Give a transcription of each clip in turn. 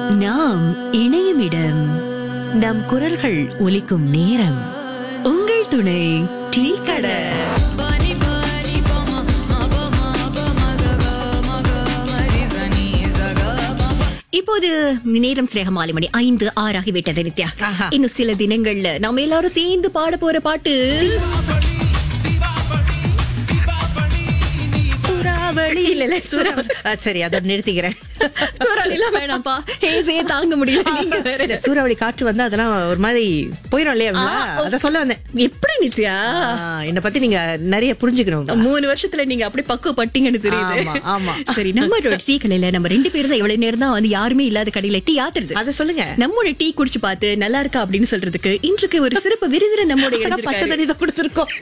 நாம் இணையும் இடம் நம் குரல்கள் ஒலிக்கும் நேரம் உங்கள் துணை டீ கடை இப்போது நேரம் சிறக மாலை மணி ஐந்து ஆறு ஆகிவிட்டது நித்யா ஆஹா. இன்னும் சில தினங்கள்ல நம்ம எல்லாரும் சேர்ந்து பாட போற பாட்டு சூறாவளி இல்ல, இல்ல, சூறாவளி. ஆ, சரி அதை நிறுத்திக்கிறேன் சூறாவளி எல்லாம் வேணாம்ப்பா ஹேசே தாங்க முடியல நீங்க வேற இல்ல, சூறாவளி காற்று வந்தா அதெல்லாம் ஒரு மாதிரி போயிடும் இல்லையா ஆ, ஓ. அத சொல்ல வந்தேன் எப்படி நித்யா ஆ, என்னை பத்தி நீங்க நிறைய புரிஞ்சுக்கணும் மூணு வருஷத்துல நீங்க அப்படி பக்குவப்பட்டீங்கன்னு தெரியுது ஆமா, ஆமா. சரி நம்மளோட டீ கடையில நம்ம ரெண்டு பேரும் தான் எவ்வளவு நேரம் தான் வந்து யாருமே இல்லாத கடையில டீ ஆத்துறது அத சொல்லுங்க நம்மோட டீ குடிச்சு பார்த்து நல்லா இருக்கா அப்படின்னு சொல்றதுக்கு இன்றைக்கு ஒரு சிறப்பு விருதுரை நம்மோட ஆனா, பச்சை இணைஞ்சிருக்காரு. தண்ணி தான் கொடுத்துருக்கோம்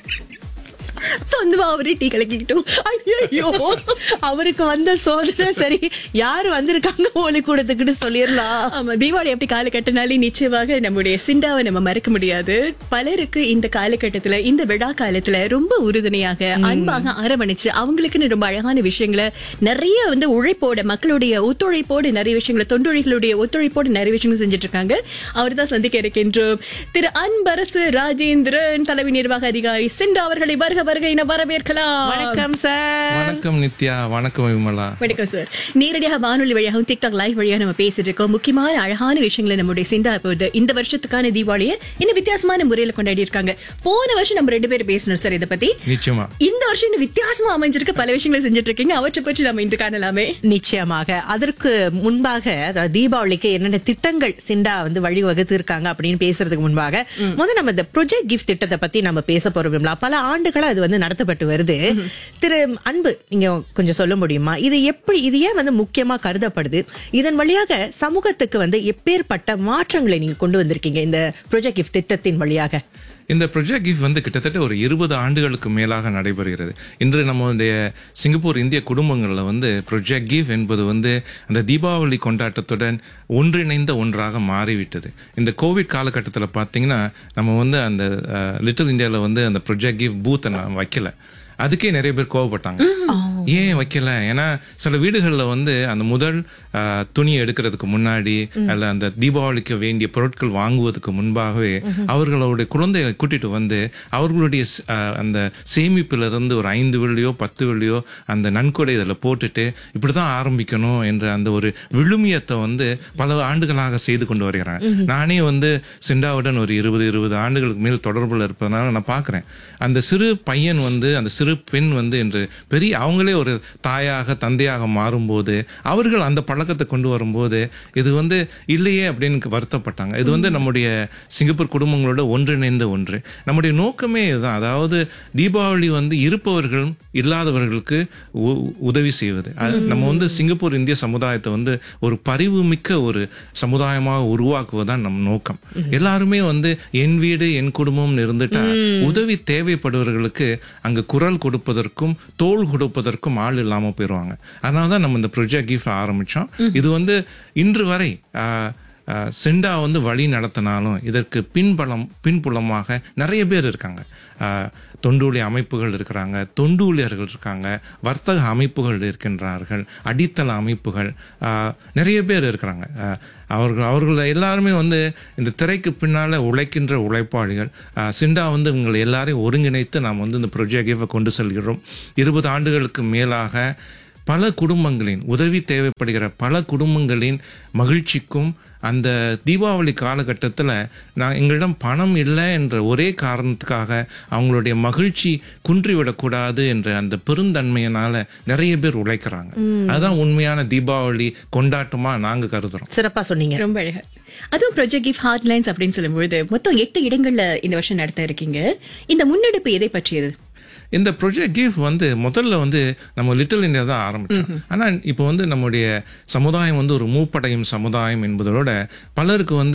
சொந்தமா அவரே டீ கலக்கிக்கிட்டோம் ஐயோ அவருக்கு வந்த சோதனை சரி யாரு வந்திருக்காங்க ஒளி கூடத்துக்குன்னு சொல்லிடலாம் ஆமா தீபாவளி எப்படி கால கட்டினாலே நிச்சயமாக நம்முடைய சிண்டாவை நம்ம மறக்க முடியாது பலருக்கு இந்த காலகட்டத்துல இந்த விழா காலத்துல ரொம்ப உறுதுணையாக அன்பாக அரவணைச்சு அவங்களுக்குன்னு ரொம்ப அழகான விஷயங்களை நிறைய வந்து உழைப்போட மக்களுடைய ஒத்துழைப்போடு நிறைய விஷயங்களை தொண்டொழிகளுடைய ஒத்துழைப்போடு நிறைய விஷயங்கள் செஞ்சுட்டு இருக்காங்க அவர் தான் சந்திக்க இருக்கின்றோம் திரு அன்பரசு ராஜேந்திரன் தலைமை நிர்வாக அதிகாரி சிண்டா அவர்களை வருக வருக என வரவேற்கலாம் வணக்கம் சார் வணக்கம் நித்யா வணக்கம் விமலா வணக்கம் சார் நேரடியாக வானொலி வழியாகவும் டிக்டாக் லைவ் வழியாக நம்ம பேசிட்டு இருக்கோம் முக்கியமான அழகான விஷயங்களை நம்முடைய சிண்டா இப்போது இந்த வருஷத்துக்கான தீபாவளியை இன்னும் வித்தியாசமான முறையில கொண்டாடி இருக்காங்க போன வருஷம் நம்ம ரெண்டு பேரும் பேசணும் சார் இதை பத்தி நிச்சயமா இந்த வருஷம் இன்னும் வித்தியாசமா அமைஞ்சிருக்கு பல விஷயங்களை செஞ்சுட்டு இருக்கீங்க அவற்றை பற்றி நம்ம இந்த காணலாமே நிச்சயமாக அதற்கு முன்பாக அதாவது தீபாவளிக்கு என்னென்ன திட்டங்கள் சிண்டா வந்து வழிவகுத்து இருக்காங்க அப்படின்னு பேசுறதுக்கு முன்பாக முதல்ல நம்ம இந்த ப்ரொஜெக்ட் கிஃப்ட் திட்டத்தை பத்தி நம்ம பேச போறோம் விமலா பல ஆண்டுகளா அது வந்து நடத்தப்பட்டு வருது திரு அன்பு நீங்க கொஞ்சம் சொல்ல முடியுமா இது எப்படி இது ஏன் வந்து முக்கியமா கருதப்படுது இதன் வழியாக சமூகத்துக்கு வந்து எப்பேற்பட்ட மாற்றங்களை நீங்க கொண்டு வந்திருக்கீங்க இந்த ப்ரொஜெக்ட் கிஃப்ட் திட்டத்தின் வழியாக இந்த ப்ரொஜெக்ட் கிஃப்ட் வந்து கிட்டத்தட்ட ஒரு இருபது ஆண்டுகளுக்கு மேலாக நடைபெறுகிறது இன்று நம்மளுடைய சிங்கப்பூர் இந்திய குடும்பங்களில் வந்து ப்ரொஜெக்ட் கிஃப்ட் என்பது வந்து அந்த தீபாவளி கொண்டாட்டத்துடன் ஒன்றிணைந்த ஒன்றாக மாறிவிட்டது இந்த கோவிட் காலகட்டத்தில் பார்த்தீங்கன்னா நம்ம வந்து அந்த லிட்டில் இந்தியாவில் வந்து அந்த ப்ரொஜெக்ட் கிஃப்ட் பூத்தை நான் வைக்கல அதுக்கே நிறைய பேர் கோவப்பட்டாங்க ஏன் வைக்கல ஏன்னா சில வீடுகளில் வந்து அந்த முதல் அஹ், துணியை எடுக்கிறதுக்கு முன்னாடி அல்ல அந்த தீபாவளிக்கு வேண்டிய பொருட்கள் வாங்குவதற்கு முன்பாகவே அவர்களுடைய குழந்தைகளை கூட்டிட்டு வந்து அவர்களுடைய ஸ்- அஹ், அந்த சேமிப்புல இருந்து ஒரு ஐந்து வெள்ளியோ பத்து வெள்ளியோ அந்த நன்கொடை இதில் போட்டுட்டு இப்படிதான் ஆரம்பிக்கணும் என்ற அந்த ஒரு விழுமியத்தை வந்து பல ஆண்டுகளாக செய்து கொண்டு வருகிறாங்க நானே வந்து சிண்டாவுடன் ஒரு இருபது இருபது ஆண்டுகளுக்கு மேல் தொடர்புல இருப்பதனால நான் பார்க்கிறேன் அந்த சிறு பையன் வந்து அந்த சிறு பெண் வந்து என்று பெரிய அவங்களே ஒரு தாயாக தந்தையாக மாறும்போது அவர்கள் அந்த பழக்கத்தை கொண்டு வரும்போது இது வந்து இல்லையே அப்படின்னு வருத்தப்பட்டாங்க இது வந்து நம்முடைய சிங்கப்பூர் குடும்பங்களோட ஒன்றிணைந்த ஒன்று நம்முடைய நோக்கமே இதுதான் அதாவது தீபாவளி வந்து இருப்பவர்களும் இல்லாதவர்களுக்கு உ- உதவி செய்வது அது நம்ம வந்து சிங்கப்பூர் இந்திய சமுதாயத்தை வந்து ஒரு பரிவுமிக்க ஒரு சமுதாயமாக உருவாக்குவதுதான் நம் நோக்கம் எல்லாருமே வந்து என் வீடு என் குடும்பம்னு இருந்துட்டா உதவி தேவைப்படுவர்களுக்கு அங்க குரல் கொடுப்பதற்கும் தோள் கொடுப்பதற்கும் ஆள் இல்லாம போயிருவாங்க அதனாலதான் நம்ம இந்த ப்ரொஜெக்ட் கிஃப்ட் ஆரம்பிச்சோம் இது வந்து இன்று வரை ஆஹ், ஆஹ், செண்டா வந்து வழி நடத்தினாலும் இதற்கு பின்பலம் பின்புலமாக நிறைய பேர் இருக்காங்க ஆஹ், தொண்டூழிய அமைப்புகள் இருக்கிறாங்க தொண்டூழியர்கள் இருக்காங்க வர்த்தக அமைப்புகள் இருக்கின்றார்கள் அடித்தள அமைப்புகள் ஆஹ், நிறைய பேர் இருக்கிறாங்க ஆஹ், அவர்கள் அவர்கள் எல்லாருமே வந்து இந்த திரைக்கு பின்னால உழைக்கின்ற உழைப்பாளிகள் ஆஹ், சிண்டா வந்து இவங்களை எல்லாரையும் ஒருங்கிணைத்து நாம் வந்து இந்த ப்ரொஜெக்டை கொண்டு செல்கிறோம் இருபது ஆண்டுகளுக்கு மேலாக பல குடும்பங்களின் உதவி தேவைப்படுகிற பல குடும்பங்களின் மகிழ்ச்சிக்கும் அந்த தீபாவளி காலகட்டத்தில் நான் எங்களிடம் பணம் இல்லை என்ற ஒரே காரணத்துக்காக அவங்களுடைய மகிழ்ச்சி குன்றிவிடக்கூடாது என்ற அந்த பெருந்தன்மையினால நிறைய பேர் உழைக்கிறாங்க அதுதான் உண்மையான தீபாவளி கொண்டாட்டமா நாங்க கருதுறோம் சிறப்பா சொன்னீங்க ரொம்ப அழகா அதுவும் ப்ரொஜெக்ட் கிஃப்ட் ஹார்ட்லைன்ஸ் அப்படின்னு சொல்லும்போது மொத்தம் எட்டு இடங்கள்ல இந்த வருஷம் நடத்த இருக்கீங்க இந்த முன்னெடுப்பு எதை பற்றியது இந்த ப்ரொஜெக்ட் கிஃப்ட் வந்து முதல்ல வந்து நம்ம லிட்டில் இந்தியா தான் ஆரம்பிச்சோம் ஆனா இப்போ வந்து நம்முடைய சமுதாயம் வந்து ஒரு மூப்படையும் சமுதாயம் என்பதோட பலருக்கு வந்து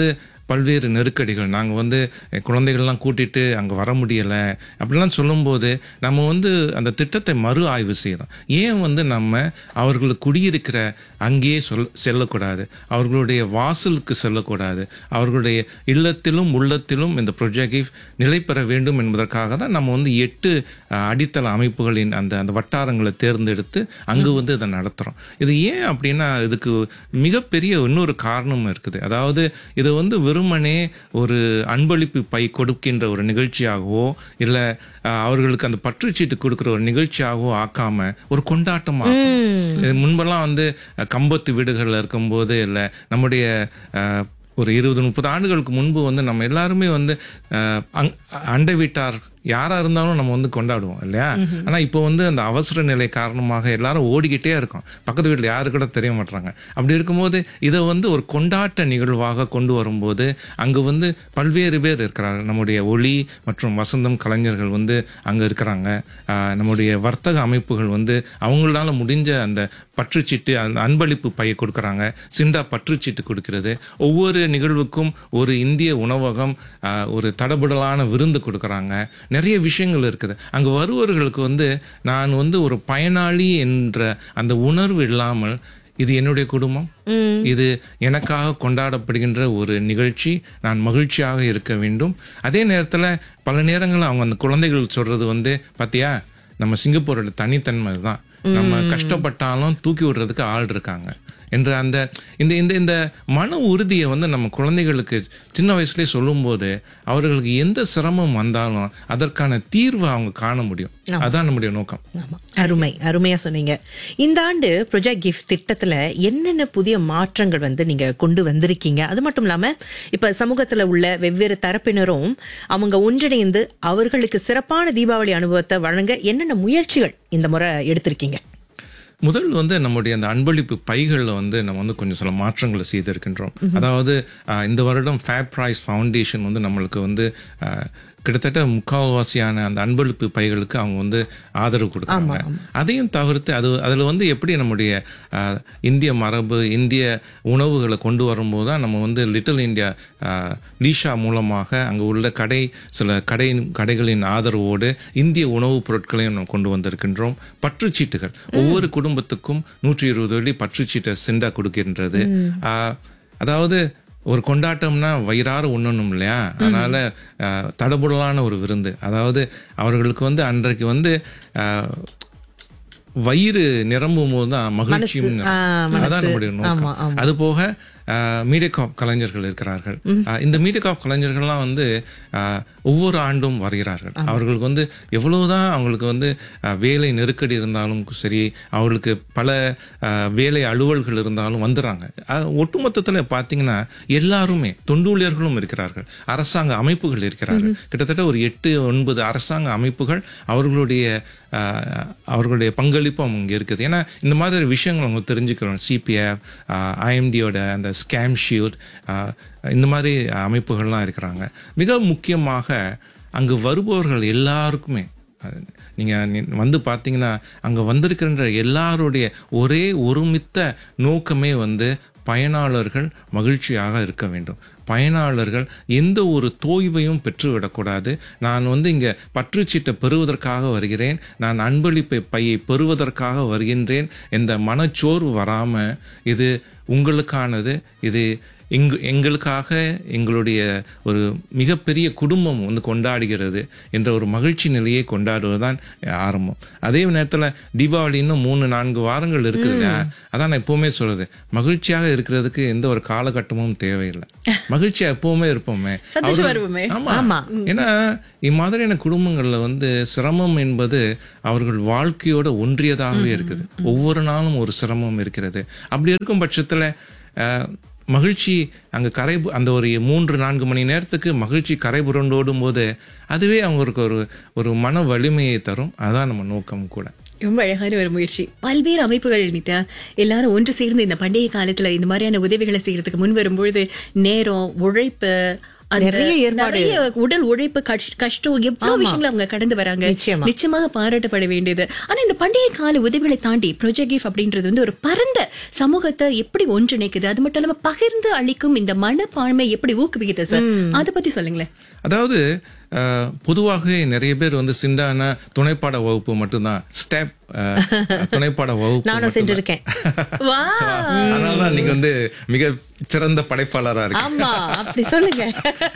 பல்வேறு நெருக்கடிகள் நாங்கள் வந்து அஹ், குழந்தைகள்லாம் கூட்டிட்டு அங்கே வர முடியலை அப்படிலாம் சொல்லும்போது நம்ம வந்து அந்த திட்டத்தை மறு ஆய்வு செய்யறோம் ஏன் வந்து நம்ம அவர்களுக்கு குடியிருக்கிற அங்கேயே சொல் செல்லக்கூடாது அவர்களுடைய வாசலுக்கு செல்லக்கூடாது அவர்களுடைய இல்லத்திலும் உள்ளத்திலும் இந்த ப்ரொஜெக்ட் நிலை பெற வேண்டும் என்பதற்காக தான் நம்ம வந்து எட்டு அஹ், அடித்தள அமைப்புகளின் அந்த அந்த வட்டாரங்களை தேர்ந்தெடுத்து அங்கு வந்து இதை நடத்துறோம் இது ஏன் அப்படின்னா இதுக்கு மிகப்பெரிய இன்னொரு காரணம் இருக்குது அதாவது இது வந்து வெறுமனே ஒரு அன்பளிப்பு பை கொடுக்கின்ற ஒரு நிகழ்ச்சியாகவோ இல்ல அஹ், அவர்களுக்கு அந்த பற்றுச்சீட்டு கொடுக்கிற ஒரு நிகழ்ச்சியாகவோ ஆக்காம ஒரு கொண்டாட்டமாக இது முன்பெல்லாம் வந்து அஹ், கம்பத்து வீடுகள்ல இருக்கும்போது இல்ல நம்முடைய அஹ், ஒரு இருபது முப்பது ஆண்டுகளுக்கு முன்பு வந்து நம்ம எல்லாருமே வந்து அஹ், அங்- அண்டை வீட்டார் யாரா இருந்தாலும் நம்ம வந்து கொண்டாடுவோம் இல்லையா ஆனா இப்போ வந்து அந்த அவசர நிலை காரணமாக எல்லாரும் ஓடிக்கிட்டே இருக்கோம் பக்கத்து வீட்டுல யாரு கூட தெரிய மாட்டாங்க அப்படி இருக்கும்போது இதை வந்து ஒரு கொண்டாட்ட நிகழ்வாக கொண்டு வரும்போது அங்கு வந்து பல்வேறு பேர் இருக்கிறார்கள் நம்முடைய ஒளி மற்றும் வசந்தம் கலைஞர்கள் வந்து அங்க இருக்கிறாங்க ஆஹ் நம்முடைய வர்த்தக அமைப்புகள் வந்து அவங்களால முடிஞ்ச அந்த பற்றுச்சீட்டு அந்த அன்பளிப்பு பையை கொடுக்கறாங்க சிண்டா பற்றுச்சீட்டு கொடுக்கிறது ஒவ்வொரு நிகழ்வுக்கும் ஒரு இந்திய உணவகம் ஆஹ் ஒரு தடபுடலான விருந்து கொடுக்கறாங்க நிறைய விஷயங்கள் இருக்குது அங்க வருவர்களுக்கு வந்து நான் வந்து ஒரு பயனாளி என்ற அந்த உணர்வு இல்லாமல் இது என்னுடைய குடும்பம் இது எனக்காக கொண்டாடப்படுகின்ற ஒரு நிகழ்ச்சி நான் மகிழ்ச்சியாக இருக்க வேண்டும் அதே நேரத்துல பல நேரங்களில் அவங்க அந்த குழந்தைகள் சொல்றது வந்து பாத்தியா நம்ம சிங்கப்பூரோட தனித்தன்மை தான் நம்ம கஷ்டப்பட்டாலும் தூக்கி விடுறதுக்கு ஆள் இருக்காங்க என்ற அந்த இந்த இந்த இந்த மன உறுதியை வந்து நம்ம குழந்தைகளுக்கு சின்ன வயசுலயே சொல்லும்போது அவர்களுக்கு எந்த சிரமம் வந்தாலும் அதற்கான தீர்வை அவங்க காண முடியும் அதான் நம்முடைய நோக்கம் ஆமா அருமை அருமையா சொன்னீங்க இந்த ஆண்டு ப்ரொஜெக்ட் கிஃப்ட் திட்டத்துல என்னென்ன புதிய மாற்றங்கள் வந்து நீங்க கொண்டு வந்திருக்கீங்க அது மட்டும் இல்லாம இப்ப சமூகத்துல உள்ள வெவ்வேறு தரப்பினரும் அவங்க ஒன்றிணைந்து அவர்களுக்கு சிறப்பான தீபாவளி அனுபவத்தை வழங்க என்னென்ன முயற்சிகள் இந்த முறை எடுத்திருக்கீங்க முதல் வந்து நம்முடைய அந்த அன்பளிப்பு பைகளில் வந்து நம்ம வந்து கொஞ்சம் சில மாற்றங்களை செய்திருக்கின்றோம் அதாவது ஆஹ், இந்த வருடம் ஃபேப் பிரைஸ் ஃபவுண்டேஷன் வந்து நம்மளுக்கு வந்து ஆஹ், கிட்டத்தட்ட முக்கால்வாசியான அந்த அன்பளிப்பு பைகளுக்கு அவங்க வந்து ஆதரவு கொடுக்குறாங்க அதையும் தவிர்த்து அது அதில் வந்து எப்படி நம்முடைய ஆஹ், இந்திய மரபு இந்திய உணவுகளை கொண்டு வரும்போது தான் நம்ம வந்து லிட்டில் இந்தியா ஆஹ், லீஷா மூலமாக அங்கே உள்ள கடை சில கடை கடைகளின் ஆதரவோடு இந்திய உணவுப் பொருட்களையும் நம்ம கொண்டு வந்திருக்கின்றோம் பற்றுச்சீட்டுகள் ஒவ்வொரு குடும்பத்துக்கும் நூற்றி இருபது வெள்ளி பற்றுச்சீட்டை செண்டா கொடுக்கின்றது ஆஹ், அதாவது ஒரு கொண்டாட்டம்னா வயிறார உண்ணணும் இல்லையா அதனால ஆஹ், தடபுடலான ஒரு விருந்து அதாவது அவர்களுக்கு வந்து அன்றைக்கு வந்து ஆஹ், வயிறு நிரம்பும் போது தான் மகிழ்ச்சியும் ஆ, அதான் நம்முடைய ஆமா, நோக்கம் ஆமா. அது போக மீடியகாப் கலைஞர்கள் இருக்கிறார்கள் ஆஹ் இந்த மீடியகாப் கலைஞர்கள்லாம் வந்து ஆஹ் ஒவ்வொரு ஆண்டும் வருகிறார்கள் அவர்களுக்கு வந்து எவ்வளவுதான் அவங்களுக்கு வந்து ஆஹ் வேலை நெருக்கடி இருந்தாலும் சரி அவர்களுக்கு பல ஆஹ் வேலை அலுவல்கள் இருந்தாலும் வந்துடுறாங்க ஆஹ் ஒட்டுமொத்தத்துல பாத்தீங்கன்னா எல்லாருமே தொண்டூழியர்களும் இருக்கிறார்கள் அரசாங்க அமைப்புகள் இருக்கிறார்கள் கிட்டத்தட்ட ஒரு எட்டு ஒன்பது அரசாங்க அமைப்புகள் அவர்களுடைய ஆஹ் அவர்களுடைய பங்களிப்பும் அங்கே இருக்குது ஏன்னா இந்த மாதிரி விஷயங்கள் அவங்க தெரிஞ்சுக்கிறோம் சிபிஎஃப் ஐஎம்டியோட அந்த ஸ்கேம் ஷீல்ட் இந்த மாதிரி அமைப்புகள்லாம் இருக்கிறாங்க மிக முக்கியமாக அங்கு வருபவர்கள் எல்லாருக்குமே அஹ், நீங்க நி- வந்து பாத்தீங்கன்னா அங்க வந்திருக்கின்ற எல்லாருடைய ஒரே ஒருமித்த நோக்கமே வந்து பயனாளர்கள் மகிழ்ச்சியாக இருக்க வேண்டும் பயனாளர்கள் எந்த ஒரு தோய்வையும் பெற்றுவிடக்கூடாது நான் வந்து இங்க பற்றுச்சீட்டை பெறுவதற்காக வருகிறேன் நான் அன்பளிப்பை பையை பெறுவதற்காக வருகின்றேன் என்ற மனச்சோர்வு வராம இது உங்களுக்கானது இது எங்கு எங்களுக்காக எங்களுடைய ஒரு மிகப்பெரிய குடும்பம் வந்து கொண்டாடுகிறது என்ற ஒரு மகிழ்ச்சி நிலையை கொண்டாடுவதுதான் ஆரம்பம் அதே நேரத்துல தீபாவளி இன்னும் மூணு நான்கு வாரங்கள் இருக்குது இல்லையா? அதான் நான் எப்பவுமே சொல்றது மகிழ்ச்சியாக இருக்கிறதுக்கு எந்த ஒரு காலகட்டமும் தேவையில்லை மகிழ்ச்சியா எப்பவுமே இருப்போமே சந்தோஷமா அவர்கள்- இருப்போமே. ஆமா ஆமா. ஏன்னா இம்மாதிரியான குடும்பங்கள்ல வந்து சிரமம் என்பது அவர்கள் வாழ்க்கையோட ஒன்றியதாகவே இருக்குது ஒவ்வொரு நாளும் ஒரு சிரமம் இருக்கிறது அப்படி இருக்கும் பட்சத்துல அஹ், மகிழ்ச்சி அங்க கரை பு- அந்த ஒரு மூன்று நான்கு மணி நேரத்துக்கு மகிழ்ச்சி கரை புரண்டோடும் போது அதுவே அவங்களுக்கு ஒரு ஒரு மன வலிமையை தரும் அதான் நம்ம நோக்கம் கூட ரொம்ப அழகான ஒரு முயற்சி பல்வேறு அமைப்புகள் நித்யா எல்லாரும் ஒன்று சேர்ந்து இந்த பண்டிகை காலத்துல இந்த மாதிரியான உதவிகளை செய்யறதுக்கு முன் வரும்பொழுது நேரம் உழைப்பு அந்த நிறைய ஏற்பாடு. நிறைய உடல் உழைப்பு கஷ்- கஷ்டம் எவ்வளவு விஷயங்களை அவங்க கடந்து வராங்க நிச்சயமா. நிச்சயமாக பாராட்டப்பட வேண்டியது ஆனா இந்த பண்டிகை கால உதவிகளை தாண்டி ப்ரொஜெக்ட் கிஃப்ட் அப்படின்றது வந்து ஒரு பரந்த சமூகத்தை எப்படி ஒன்றிணைக்குது அது மட்டும் இல்லாம பகிர்ந்து அளிக்கும் இந்த மனப்பான்மை எப்படி ஊக்குவிக்குது சார் அதை பத்தி சொல்லுங்களேன் அதாவது அஹ், பொதுவாகவே நிறைய பேர் வந்து சிண்டான துணைப்பாட வகுப்பு மட்டும்தான் ஸ்டெப் துணைப்பாட வகுப்பு நானும் மட்டும்தான். செஞ்சிருக்கேன் வா அதனாலதான் நீங்க வந்து மிக சிறந்த படைப்பாளரா இருக்கு ஆமா அப்படி சொல்லுங்க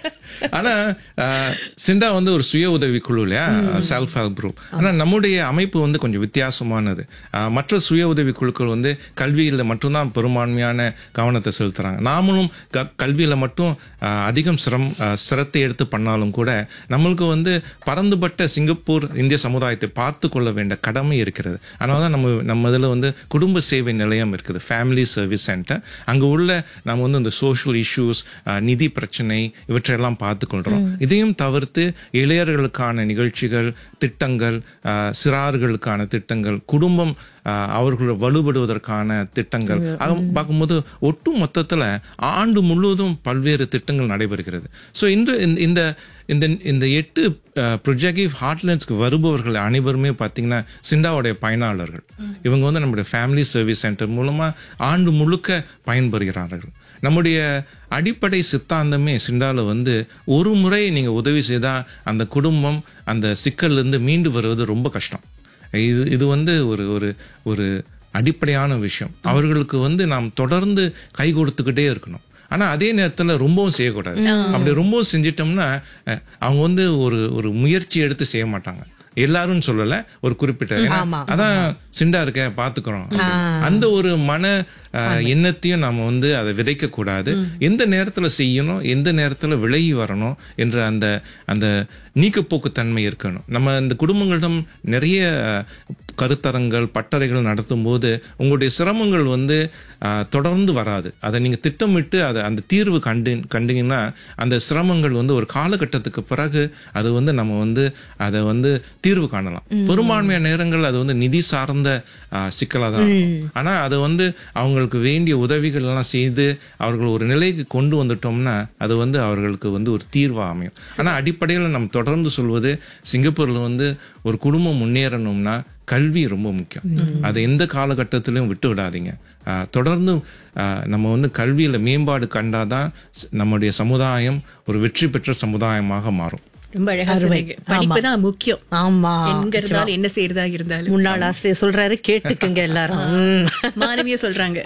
ஆனா அஹ், சிண்டா வந்து ஒரு சுய உதவி குழு இல்லையா செல்ஃப் ஹெல்ப் குரூப் ஆனா நம்முடைய அமைப்பு வந்து கொஞ்சம் வித்தியாசமானது அஹ், மற்ற சுய உதவி குழுக்கள் வந்து கல்வியில மட்டும்தான் பெரும்பான்மையான கவனத்தை செலுத்துறாங்க நாமளும் க- கல்வியில மட்டும் அஹ், அதிகம் சிரம் அஹ், சிரத்தை எடுத்து பண்ணாலும் கூட நம்மளுக்கு வந்து பரந்துபட்ட சிங்கப்பூர் இந்திய சமுதாயத்தை பார்த்து கொள்ள வேண்டிய கடமை இருக்கிறது அதனாலதான் நம்ம நம்ம இதுல வந்து குடும்ப சேவை நிலையம் இருக்குது ஃபேமிலி சர்வீஸ் சென்டர் அங்க உள்ள நம்ம வந்து இந்த சோஷியல் இஷ்யூஸ் நிதி பிரச்சனை இவற்றையெல்லாம் பார்த்துக்கொள்றோம் இதையும் தவிர்த்து இளையர்களுக்கான நிகழ்ச்சிகள் திட்டங்கள் அஹ், சிறார்களுக்கான திட்டங்கள் குடும்பம் அஹ், அவர்கள் வலுப்படுவதற்கான திட்டங்கள் ஆக பார்க்கும்போது ஒட்டு மொத்தத்துல ஆண்டு முழுவதும் பல்வேறு திட்டங்கள் நடைபெறுகிறது ஸோ இன்று இந்த- இந்த இந்த இந்த எட்டு ப்ரொஜெக்டிவ் ஹார்ட்லைன்ஸ்க்கு வருபவர்கள் அனைவருமே பார்த்தீங்கன்னா சிண்டாவுடைய பயனாளர்கள் இவங்க வந்து நம்முடைய ஃபேமிலி சர்வீஸ் சென்டர் மூலமா ஆண்டு முழுக்க பயன்பெறுகிறார்கள் நம்முடைய அடிப்படை சித்தாந்தமே சிண்டால வந்து ஒரு முறை நீங்க உதவி செய்தா அந்த குடும்பம் அந்த சிக்கல்ல இருந்து மீண்டு வருவது ரொம்ப கஷ்டம் இது இது வந்து ஒரு ஒரு ஒரு அடிப்படையான விஷயம் அவர்களுக்கு வந்து நாம் தொடர்ந்து கை கொடுத்துக்கிட்டே இருக்கணும் ஆனா அதே நேரத்துல ரொம்பவும் செய்யக்கூடாது அப்படி ரொம்பவும் செஞ்சிட்டோம்னா அஹ், அவங்க வந்து ஒரு ஒரு முயற்சி எடுத்து செய்ய மாட்டாங்க எல்லாரும் சொல்லல ஒரு குறிப்பிட்ட ஏன்னா, ஆமா, அதான் சிண்டா இருக்க பாத்துக்கிறோம் அந்த ஒரு மன அஹ், எண்ணத்தையும் நாம வந்து அதை விதைக்க கூடாது எந்த நேரத்துல செய்யணும் எந்த நேரத்துல விலகி வரணும் என்ற அந்த அந்த நீக்கப்போக்கு தன்மை இருக்கணும் நம்ம இந்த குடும்பங்களிடம் நிறைய அஹ், கருத்தரங்கள் பட்டறைகள் நடத்தும் போது உங்களுடைய சிரமங்கள் வந்து அஹ், தொடர்ந்து வராது அதை நீங்க திட்டமிட்டு அதை அந்த தீர்வு கண்டு கண்டீங்கன்னா அந்த சிரமங்கள் வந்து ஒரு காலகட்டத்துக்கு பிறகு அது வந்து நம்ம வந்து அதை வந்து தீர்வு காணலாம் பெரும்பான்மையான நேரங்கள் அது வந்து நிதி சார்ந்த அஹ், சிக்கலா தான் இருக்கும். ஆனா அது வந்து அவங்களுக்கு வேண்டிய உதவிகள் எல்லாம் செய்து அவர்கள் ஒரு நிலைக்கு கொண்டு வந்துட்டோம்னா அது வந்து அவர்களுக்கு வந்து ஒரு தீர்வா அமையும் ஆனா அடிப்படையில் நம்ம தொடர்ந்து சொல்வது சிங்கப்பூர்ல வந்து ஒரு குடும்பம் முன்னேறணும்னா கல்வி ரொம்ப முக்கியம் அதை எந்த காலகட்டத்திலும் விட்டு விடாதீங்க ஆஹ் தொடர்ந்து ஆஹ் நம்ம வந்து கல்வியில மேம்பாடு கண்டாதான் ஸ்- நம்முடைய சமுதாயம் ஒரு வெற்றி பெற்ற சமுதாயமாக மாறும் ரொம்ப அழகா அருமை. சொன்னீங்க படிப்பு தான் முக்கியம் ஆமா எங்க இருந்தாலும் என்ன செய்யறதா இருந்தாலும் முன்னாள் ஆசிரியர் சொல்றாரு கேட்டுக்குங்க எல்லாரும் ம். மாணவிய சொல்றாங்க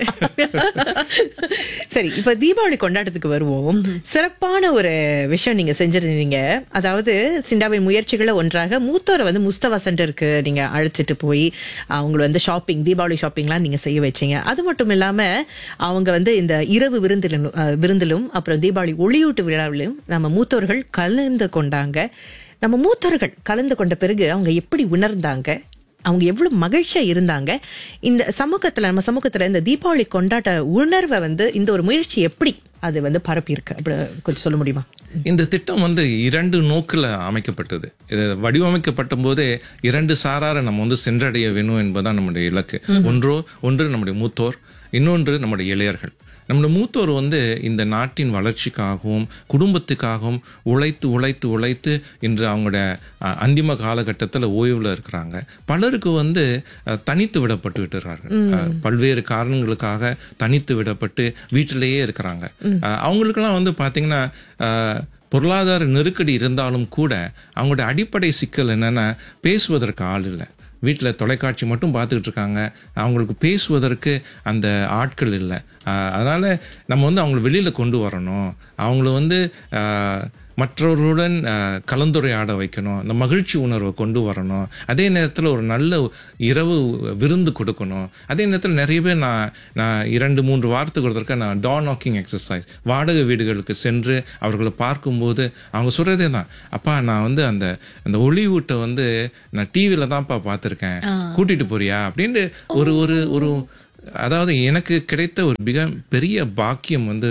சரி இப்ப தீபாவளி கொண்டாட்டத்துக்கு வருவோம் சிறப்பான ஒரு விஷயம் நீங்க செஞ்சிருந்தீங்க அதாவது சிண்டாவின் முயற்சிகளை ஒன்றாக மூத்தோரை வந்து முஸ்தவா சென்டருக்கு நீங்க அழைச்சிட்டு போய் அவங்களை வந்து ஷாப்பிங் தீபாவளி ஷாப்பிங்லாம் நீங்க செய்ய வச்சீங்க அது மட்டும் இல்லாம அவங்க வந்து இந்த இரவு விருந்திலும் அஹ், விருந்திலும் அப்புறம் தீபாவளி ஒளியூட்டு விழாவிலும் நம்ம மூத்தோர்கள் கலந்து கொண்டாங்க நம்ம மூத்தோர்கள் கலந்து கொண்ட பிறகு அவங்க எப்படி உணர்ந்தாங்க அவங்க எவ்வளவு மகிழ்ச்சியா இருந்தாங்க இந்த சமூகத்துல நம்ம சமூகத்துல இந்த தீபாவளி கொண்டாட்ட உணர்வை வந்து இந்த ஒரு முயற்சி எப்படி அது வந்து பரப்பி இருக்கு அப்படி கொஞ்சம் சொல்ல முடியுமா இந்த திட்டம் வந்து இரண்டு நோக்கில் அமைக்கப்பட்டது இது வடிவமைக்கப்பட்ட போதே இரண்டு சாராரை நம்ம வந்து சென்றடைய வேணும் என்பதுதான் நம்முடைய இலக்கு ஒன்றோ ஒன்று நம்முடைய மூத்தோர் இன்னொன்று நம்முடைய இளையர்கள் நம்முடைய மூத்தோர் வந்து இந்த நாட்டின் வளர்ச்சிக்காகவும் குடும்பத்துக்காகவும் உழைத்து உழைத்து உழைத்து இன்று அவங்களுடைய அஹ், அந்திம காலகட்டத்தில் ஓய்வுல இருக்கிறாங்க பலருக்கு வந்து அஹ், தனித்து விடப்பட்டு விட்டுறார்கள் அஹ், பல்வேறு காரணங்களுக்காக தனித்து விடப்பட்டு வீட்டிலேயே இருக்கிறாங்க அஹ், அவங்களுக்கெல்லாம் வந்து பாத்தீங்கன்னா அஹ், பொருளாதார நெருக்கடி இருந்தாலும் கூட அவங்களோட அடிப்படை சிக்கல் என்னன்னா பேசுவதற்கு ஆள் இல்லை வீட்டில் தொலைக்காட்சி மட்டும் பார்த்துக்கிட்டு இருக்காங்க அவங்களுக்கு பேசுவதற்கு அந்த ஆட்கள் இல்லை ஆஹ் அதனால நம்ம வந்து அவங்கள வெளியில கொண்டு வரணும் அவங்கள வந்து ஆஹ் மற்றவர்களுடன் ஆஹ் கலந்துரையாட வைக்கணும் அந்த மகிழ்ச்சி உணர்வை கொண்டு வரணும் அதே நேரத்தில் ஒரு நல்ல இரவு விருந்து கொடுக்கணும் அதே நேரத்தில் நிறைய பேர் நான் நான் இரண்டு மூன்று வாரத்துக்கு ஒருத்தருக்க நான் டா நாக்கிங் எக்ஸசைஸ் வாடகை வீடுகளுக்கு சென்று அவர்களை பார்க்கும்போது அவங்க சொல்றதே தான் அப்பா நான் வந்து அந்த அந்த ஒளிவூட்டை வந்து நான் டிவியில தான்ப்பா பார்த்துருக்கேன் கூட்டிட்டு போறியா அப்படின்ட்டு ஒரு ஒரு ஒரு அதாவது எனக்கு கிடைத்த ஒரு மிக பெரிய பாக்கியம் வந்து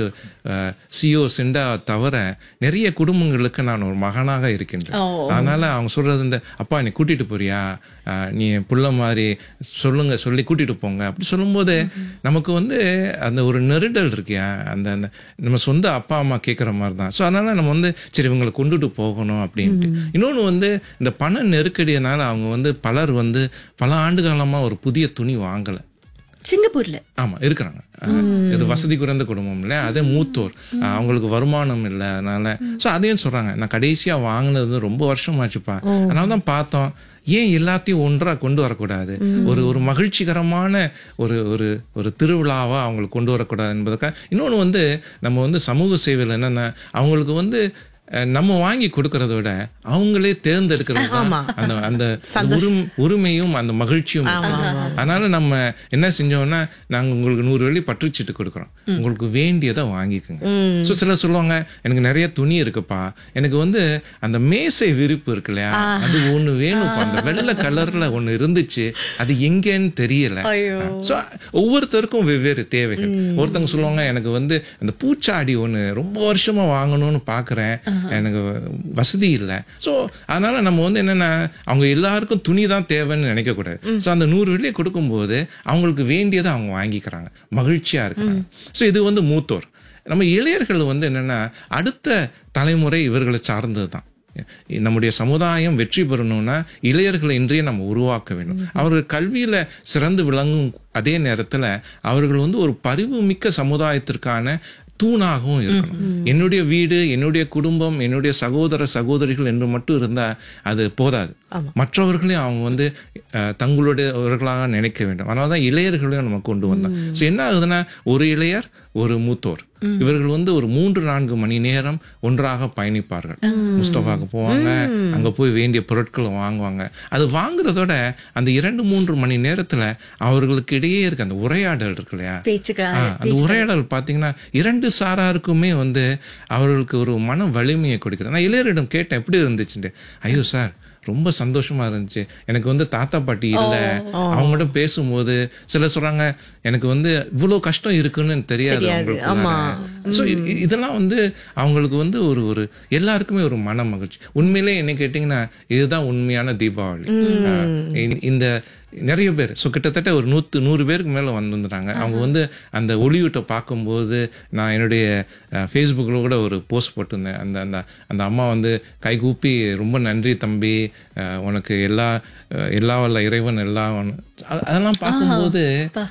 சிஓ சிண்டா தவிர நிறைய குடும்பங்களுக்கு நான் ஒரு மகனாக இருக்கின்றேன் ஓ. அதனால அவங்க சொல்றது இந்த அப்பா நீ கூட்டிட்டு போறியா அஹ், நீ என் புள்ள மாதிரி சொல்லுங்க சொல்லி கூட்டிட்டு போங்க அப்படி சொல்லும்போது நமக்கு வந்து அந்த ஒரு நெருடல் இருக்கியா அந்த அந்த நம்ம சொந்த அப்பா அம்மா கேட்குற மாதிரி தான் ஸோ அதனால நம்ம வந்து சரி இவங்களை கொண்டுட்டு போகணும் அப்படின்ட்டு இன்னொன்று வந்து இந்த பண நெருக்கடியினால அவங்க வந்து பலர் வந்து பல ஆண்டு காலமா ஒரு புதிய துணி வாங்கலை சிங்கப்பூர்ல ஆமா இருக்கிறாங்க அஹ், இது வசதி குறைந்த குடும்பம் இல்ல அதே மூத்தோர் அஹ், அவங்களுக்கு வருமானம் இல்லை அதனால சோ அதையும் சொல்றாங்க நான் கடைசியா வாங்கினது வந்து ரொம்ப வருஷம் ஆச்சுப்பா அதனால தான் பார்த்தோம் ஏன் எல்லாத்தையும் ஒன்றா கொண்டு வரக்கூடாது ஒரு ஒரு மகிழ்ச்சிகரமான ஒரு ஒரு ஒரு திருவிழாவா அவங்களுக்கு கொண்டு வரக்கூடாது என்பதற்காக இன்னொன்று வந்து நம்ம வந்து சமூக சேவையில் என்னன்னா அவங்களுக்கு வந்து அஹ், நம்ம வாங்கி கொடுக்கறத விட அவங்களே தேர்ந்தெடுக்கிறது தான் அந்த அந்த உரிமை- உரிமையும் அந்த மகிழ்ச்சியும் இருக்கு. அதனால நம்ம என்ன செஞ்சோம்னா நாங்க உங்களுக்கு நூறு வெள்ளி பற்றுச்சீட்டு கொடுக்குறோம் உங்களுக்கு வேண்டியதை வாங்கிக்கோங்க சோ சிலர் சொல்லுவாங்க எனக்கு நிறைய துணி இருக்குப்பா எனக்கு வந்து அந்த மேசை விரிப்பு இருக்கு இல்லையா அது ஒண்ணு வேணும்ப்பா அந்த வெள்ளை கலர்ல ஒண்ணு இருந்துச்சு அது எங்கன்னு தெரியல ஐயோ. சோ ஒவ்வொருத்தருக்கும் வெவ்வேறு தேவைகள் ஒருத்தவங்க சொல்லுவாங்க எனக்கு வந்து அந்த பூச்சாடி ஒண்ணு ரொம்ப வருஷமா வாங்கணும்னு பாக்குறேன் எனக்கு வசதி இல்லை சோ அதனால நம்ம வந்து என்னன்னா அவங்க எல்லாருக்கும் துணி தான் தேவைன்னு நினைக்க கூடாது சோ அந்த நூறு வெள்ளியை கொடுக்கும்போது அவங்களுக்கு வேண்டியதை அவங்க வாங்கிக்கிறாங்க மகிழ்ச்சியா இருக்கிறாங்க சோ இது வந்து மூத்தோர் நம்ம இளையர்கள் வந்து என்னன்னா அடுத்த தலைமுறை இவர்களை சார்ந்தது தான் நம்முடைய சமுதாயம் வெற்றி பெறணும்னா இளையர்களை இன்றைய நம்ம உருவாக்க வேண்டும் அவர்கள் கல்வியில சிறந்து விளங்கும் அதே நேரத்துல அவர்கள் வந்து ஒரு பரிவு மிக்க சமுதாயத்திற்கான தூணாகவும் இருக்கணும் என்னுடைய வீடு என்னுடைய குடும்பம் என்னுடைய சகோதர சகோதரிகள் என்று மட்டும் இருந்தா அது போதாது மற்றவர்களையும் அவங்க வந்து அஹ், தங்களுடையவர்களாக நினைக்க வேண்டும் அதனாலதான் இளையர்களையும் நம்ம கொண்டு வந்தோம் சோ என்ன ஆகுதுன்னா ஒரு இளையர் ஒரு மூத்தோர் இவர்கள் வந்து ஒரு மூன்று நான்கு மணி நேரம் ஒன்றாக பயணிப்பார்கள் முஸ்தபாக்கு போவாங்க அங்க போய் வேண்டிய பொருட்களை வாங்குவாங்க அது வாங்குறதோட அந்த இரண்டு மூன்று மணி நேரத்துல அவர்களுக்கு இடையே இருக்க அந்த உரையாடல் இருக்கு இல்லையா பேச்சுக்கா ஆ, அந்த உரையாடல் பாத்தீங்கன்னா இரண்டு சாராருக்குமே வந்து அவர்களுக்கு ஒரு மன வலிமையை கொடுக்கிறது நான் இளையரிடம் கேட்டேன் எப்படி இருந்துச்சுட்டு ஐயோ சார் ரொம்ப சந்தோஷமா இருந்துச்சு எனக்கு வந்து தாத்தா பாட்டி இல்ல அவங்ககிட்ட பேசும்போது சிலர் சொல்றாங்க எனக்கு வந்து இவ்வளவு கஷ்டம் இருக்குன்னு தெரியாது அவங்களுக்கு சோ இதெல்லாம் வந்து அவங்களுக்கு வந்து ஒரு ஒரு எல்லாருக்குமே ஒரு மன மகிழ்ச்சி உண்மையிலே என்ன கேட்டீங்கன்னா இதுதான் உண்மையான தீபாவளி ஆ, இந்த- இந்த நிறைய பேர் ஸோ கிட்டத்தட்ட ஒரு நூத்து நூறு பேருக்கு மேல வந்துருந்தாங்க அவங்க வந்து அந்த ஒளியூட்டை பார்க்கும்போது நான் என்னுடைய ஃபேஸ்புக்கில் கூட ஒரு போஸ்ட் போட்டிருந்தேன் அந்த அந்த அந்த அம்மா வந்து கைகூப்பி ரொம்ப நன்றி தம்பி அஹ், உனக்கு எல்லா அஹ், எல்லா வல்ல இறைவன் எல்லாம் உன- அ- அதெல்லாம் பார்க்கும்போது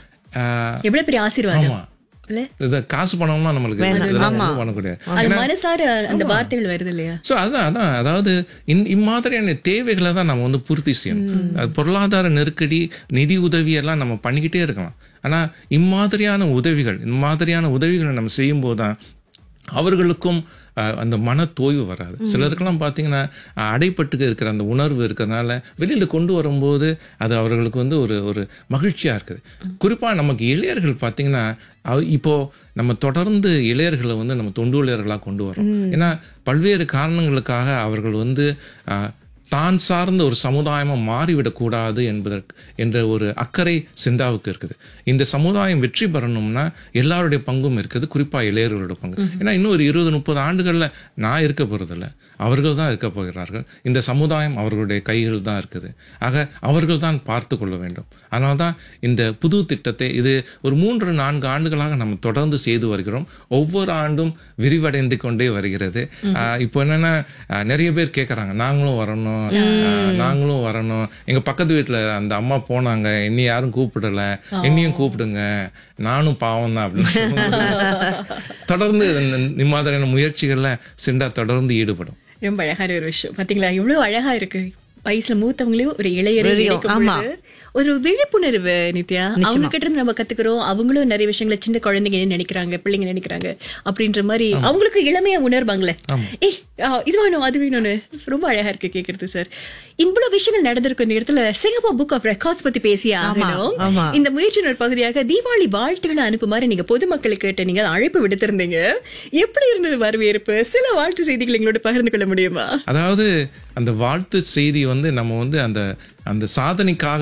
அஹ், எவ்வளவு பெரிய ஆசீர்வாதம் ஆமா இல்ல இது காசு பணம்லாம் நம்மளுக்கு இதெல்லாம் ஒண்ணும் பண்ணக்கூடாது அது மனசார அந்த வார்த்தைகள் வருது இல்லையா சோ அதான் அதான் அதாவது இந்த இம்மாதிரியான தேவைகளை தான் நம்ம வந்து பூர்த்தி செய்யணும் அது பொருளாதார நெருக்கடி நிதி உதவி எல்லாம் நம்ம பண்ணிக்கிட்டே இருக்கலாம் ஆனா இம்மாதிரியான உதவிகள் இம்மாதிரியான உதவிகளை நம்ம செய்யும் போதுதான் அவர்களுக்கும் அஹ், அந்த மன தோய்வு வராது சிலருக்கெல்லாம் பார்த்தீங்கன்னா அஹ், அடைப்பட்டு இருக்கிற அந்த உணர்வு இருக்கிறதுனால வெளியில கொண்டு வரும்போது அது அவர்களுக்கு வந்து ஒரு ஒரு மகிழ்ச்சியா இருக்குது குறிப்பா நமக்கு இளையர்கள் பார்த்தீங்கன்னா அவ- இப்போ நம்ம தொடர்ந்து இளையர்களை வந்து நம்ம தொண்டு இளையர்களாக கொண்டு வரோம் ஏன்னா பல்வேறு காரணங்களுக்காக அவர்கள் வந்து அஹ், தான் சார்ந்த ஒரு சமுதாயமா மாறிவிடக்கூடாது என்பதற்கு என்ற ஒரு அக்கறை சிந்தாவுக்கு இருக்குது இந்த சமுதாயம் வெற்றி பெறணும்னா எல்லாருடைய பங்கும் இருக்குது குறிப்பா இளையர்களோட பங்கு ஏன்னா இன்னும் ஒரு இருபது முப்பது ஆண்டுகள்ல நான் இருக்க போறதில்ல அவர்கள் தான் இருக்க போகிறார்கள் இந்த சமுதாயம் அவர்களுடைய கைகள் தான் இருக்குது ஆக அவர்கள் தான் பார்த்து கொள்ள வேண்டும் அதனால தான் இந்த புது திட்டத்தை இது ஒரு மூன்று நான்கு ஆண்டுகளாக நம்ம தொடர்ந்து செய்து வருகிறோம் ஒவ்வொரு ஆண்டும் விரிவடைந்து கொண்டே வருகிறது ஆஹ் இப்போ என்னன்னா ஆஹ் நிறைய பேர் கேட்கறாங்க நாங்களும் வரணும் ஆஹ் நாங்களும் வரணும் எங்க பக்கத்து வீட்டுல அந்த அம்மா போனாங்க என்னை யாரும் கூப்பிடல என்னையும் கூப்பிடுங்க நானும் பாவம் தான் அப்படின்னு சொல்லுவாங்க. தொடர்ந்து இந்த- இந்த மாதிரியான முயற்சிகள்ல சிண்டா தொடர்ந்து ஈடுபடும் ரொம்ப அழகான ஒரு விஷயம் பாத்தீங்களா இவ்வளவு அழகா இருக்கு வயசுல மூத்தவங்களையும் ஒரு இளையரை இளையோ, நினைக்கும் ஆமா. பொழுது ஒரு விழிப்புணர்வு நித்யா அவங்க கிட்ட இருந்து நம்ம கத்துக்கிறோம் அவங்களும் நிறைய விஷயங்களை சின்ன குழந்தைங்க என்ன நினைக்கிறாங்க பிள்ளைங்க நினைக்கிறாங்க அப்படின்ற மாதிரி அவங்களுக்கு இளமையா உணர்வாங்களே ஏய் ஆ, இது வேணும் அது வேணும்னு ரொம்ப அழகா இருக்கு கேக்குறது சார் இவ்வளவு விஷயங்கள் நடந்திருக்க நேரத்துல சிங்கப்பூர் புக் ஆஃப் ரெக்கார்ட்ஸ் பத்தி பேசிய ஆகணும் ஆமா. இந்த முயற்சியின் ஒரு பகுதியாக தீபாவளி வாழ்த்துக்களை அனுப்புமாறு நீங்க பொதுமக்களுக்கு நீங்க அழைப்பு விடுத்திருந்தீங்க எப்படி இருந்தது வரவேற்பு சில வாழ்த்து செய்திகள் எங்களோட பகிர்ந்து கொள்ள முடியுமா அதாவது அந்த வாழ்த்து செய்தி வந்து நம்ம வந்து அந்த அந்த சாதனைக்காக